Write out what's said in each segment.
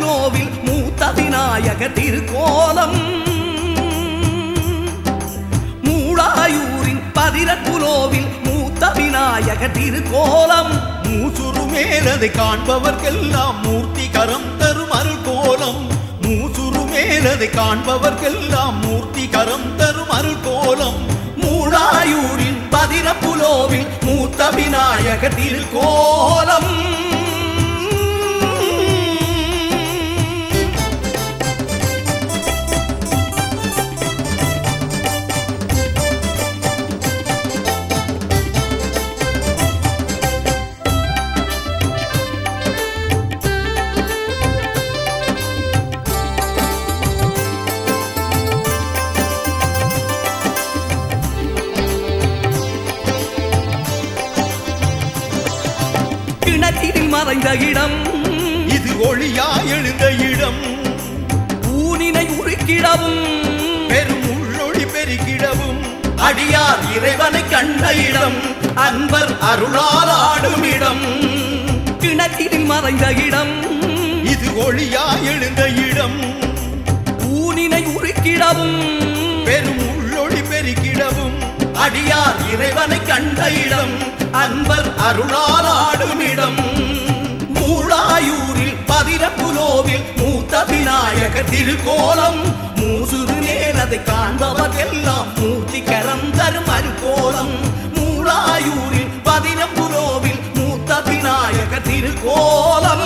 பதிரப்புலோவில் மூத்த விநாயக திருக்கோலம் மூளாயூரின் பதிரப்புலோவில் மூத்த விநாயக திருக்கோலம் மூசுரு மேலதை காண்பவர்க்கெல்லாம் மூர்த்தி கரம் தரும் அருள் கோலம் மூசுரு மேலதை காண்பவர்க்கெல்லாம் மூர்த்தி கரம் தரும் அருள் கோலம் மூளாயூரின் பதிரப்புலோவில் மூத்த விநாயக திருக்கோலம் கிணற்றில் மறைந்த இடம் இது ஒளியா எழுந்த இடம் ஊனினை உருக்கிடவும் பெரும் உள்ளொளி பெருகிடவும் அடியார் இறைவனை கண்ட இடம் அன்பர் அருளால் ஆடும் இடம் கிணற்றில் மறைந்த இடம் இது ஒளியா எழுந்த இடம் ஊனினை உருக்கிடவும் பெரும் உள்ளொளி பெருகிடவும் அடியார் இறைவனை கண்ட இடம் அன்பர் அருளால் ஆடும் இடம் மூளாயூரில் பதிரப்புலோவில் மூத்த விநாயக திருக்கோலம் மூசுரு நேரதை காண்பவர்க்கெல்லாம் மூர்த்தி கரம் தரும் அருக்கோலம் மூளாயூரில் பதிரப்புலோவில் மூத்த விநாயக திருக்கோலம்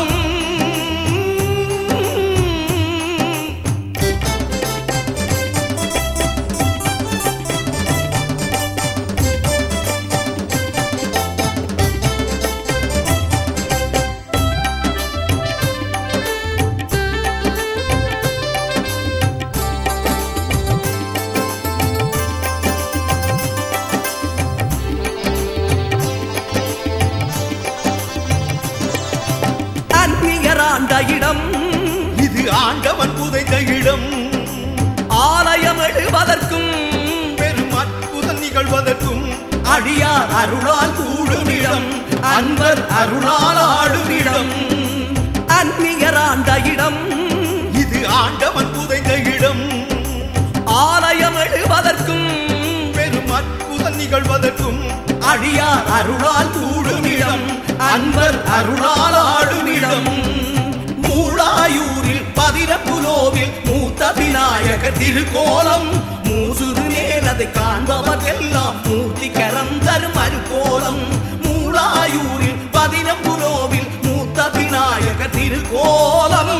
அந்நியராண்ட இடம் இது ஆண்டவன் புதைந்த இடம் ஆலயம் எழுவதற்கும் பெரும் அற்புதம் நிகழ்வதற்கும் அடியார் அருளால் கூடும் இடம் அன்பர் அருளால் ஆடும் இடம் அந்நியராண்ட இடம் இது ஆண்டவன் புதைந்த இடம் ஆலயம் எழுவதற்கும் பெரும் அற்புதம் நிகழ்வதற்கும் அடியார் அருளால் கூடும் இடம் அன்பர் அருளால் ஆடும் இடம் மூளாயூரில் பதிரப்புலோவில் மூத்த விநாயக திருக்கோலம் மூசுரு நேரதை காண்பவர்க்கெல்லாம் மூர்த்தி கரம் தரும் அருக்கோலம் மூளாயூரில் பதிரப்புலோவில் மூத்த விநாயக திருக்கோலம்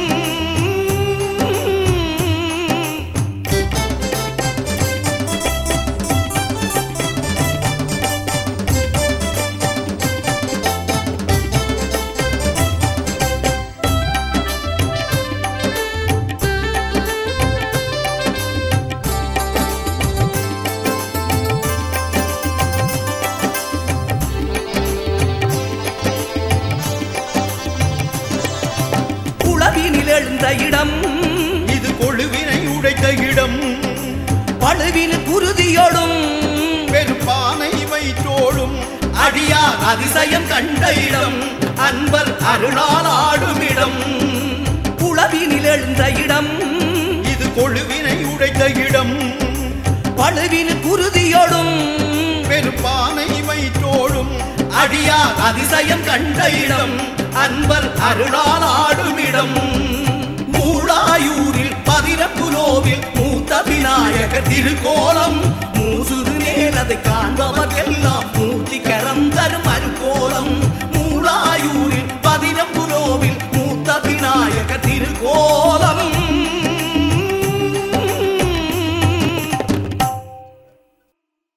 உளவினில் எழுந்த இடம் இது கொழுவினை உடைத்த இடம் பழுவின் குருதியோடும் பெரும் பானை வைத்தோடும் அடியார் அதிசயம் கண்ட இடம் அன்பர் அருளால் ஆடும் இடம் உளவினில் எழுந்த இடம் இது கொழுவினை உடைத்த இடம் பழுவின் குருதியோடும் பெரும் பானை வைத்தோடும் அடியார் அதிசயம் கண்ட இடம் அன்பர் அருளால் ஆடும் இடம் மூளாயூரில் பதிரப்புலோவில் மூத்த விநாயக திருக்கோலம்